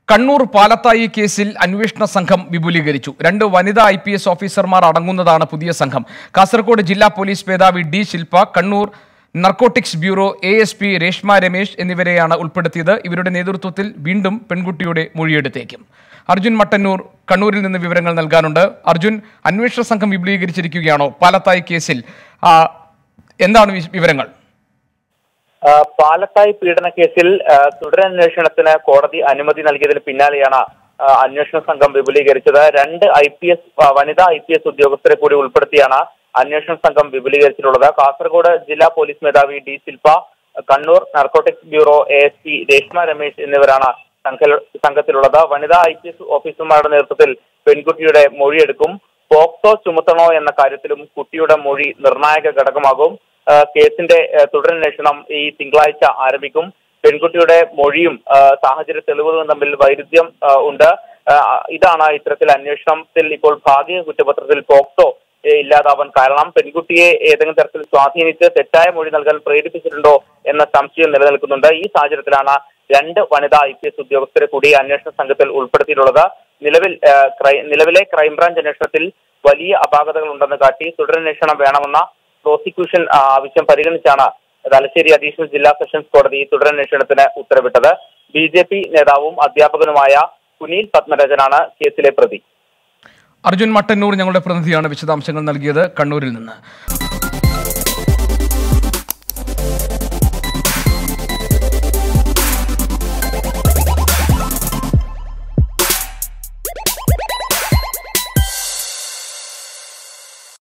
കണ്ണൂർ പാലത്തായി കേസിൽ അന്വേഷണ സംഘം വിപുലീകരിച്ചു രണ്ട് വനിതാ ഐ പി എസ് ഓഫീസർമാർ അടങ്ങുന്നതാണ് പുതിയ സംഘം കാസർഗോഡ് ജില്ലാ പോലീസ് മേധാവി D Shilpa Kannur narcotics bureau A S P Reshma Ramesh എന്നിവരെയാണ് ഉൾപ്പെടുത്തിയത് ഇവരുടെ നേതൃത്വത്തിൽ വീണ്ടും പെൺകുട്ടിയുടെ മൊഴിയെടുത്തേക്കും അർജുൻ മട്ടന്നൂർ കണ്ണൂരിൽ നിന്ന് വിവരങ്ങൾ നൽകാനുണ്ട് അർജുൻ അന്വേഷണ സംഘം വിപുലീകരിച്ചിരിക്കുകയാണോ പാലത്തായി കേസിൽ ആ, എന്താണ് വി- വിവരങ്ങൾ ആ, പാലത്തായി പീഡന കേസിൽ ആ, തുടരന്വേഷണത്തിന് കോടതി അനുമതി നൽകിയതിന് പിന്നാലെയാണ് ആ, അന്വേഷണ സംഘം വിപുലീകരിച്ചത് രണ്ട് ഐ പി എസ് വനിതാ ഐ പി എസ് ഉദ്യോഗസ്ഥരെ കൂടി ഉൾപ്പെടുത്തിയാണ് അന്വേഷണ സംഘം വിപുലീകരിച്ചിട്ടുള്ളത് കാസർഗോഡ് ജില്ലാ പോലീസ് മേധാവി D Shilpa Kannur narcotics bureau A S P Reshma Ramesh എന്നിവരാണ് സംഘ- സംഘത്തിലുള്ളത് വനിതാ ഐ പി എസ് ഓഫീസർമാരുടെ നേതൃത്വത്തിൽ പെൺകുട്ടിയുടെ മൊഴിയെടുക്കും പോക്സോ ചുമത്തണോ എന്ന കാര്യത്തിലും കുട്ടിയുടെ മൊഴി നിർണായക ഘടകമാകും ആ, കേസിന്റെ ആ, തുടരന്വേഷണം ഈ തിങ്കളാഴ്ച ആരംഭിക്കും പെൺകുട്ടിയുടെ മൊഴിയും ആ, സാഹചര്യ തെളിവുകളും തമ്മിൽ വൈരുദ്ധ്യം ആ, ഉണ്ട് ആ, ഇതാണ് ഇത്തരത്തിൽ അന്വേഷണത്തിൽ ഇപ്പോൾ ഭാഗിക കുറ്റപത്രത്തിൽ പോക്സോ ഏ, ഇല്ലാതാവാൻ കാരണം പെൺകുട്ടിയെ ഏതെങ്കിലും തരത്തിൽ സ്വാധീനിച്ച് തെറ്റായ മൊഴി നൽകാൻ പ്രേരിപ്പിച്ചിട്ടുണ്ടോ എന്ന സംശയം നിലനിൽക്കുന്നുണ്ട് ഈ സാഹചര്യത്തിലാണ് രണ്ട് വനിതാ ഐ പി എസ് ഉദ്യോഗസ്ഥരെ കൂടി അന്വേഷണ സംഘത്തിൽ ഉൾപ്പെടുത്തിയിട്ടുള്ളത് നിലവിൽ ആ, ക്രൈ- നിലവിലെ ക്രൈംബ്രാഞ്ച് അന്വേഷണത്തിൽ വലിയ അപാകതകൾ ഉണ്ടെന്ന് കാട്ടി തുടരന്വേഷണം വേണമെന്ന പ്രോസിക്യൂഷൻ ആ, ആവശ്യം പരിഗണിച്ചാണ് തലശ്ശേരി അഡീഷണൽ ജില്ലാ സെഷൻസ് കോടതി തുടരന്വേഷണത്തിന് ഉത്തരവിട്ടത് ബി ജെ പി നേതാവും അധ്യാപകനുമായ കുനീൽ പത്മരാജനാണ് കേസിലെ പ്രതി അർജുൻ മട്ടന്നൂർ ഞങ്ങളുടെ പ്രതിനിധിയാണ് വിശദാംശങ്ങൾ നൽകിയത് കണ്ണൂരിൽ നിന്ന്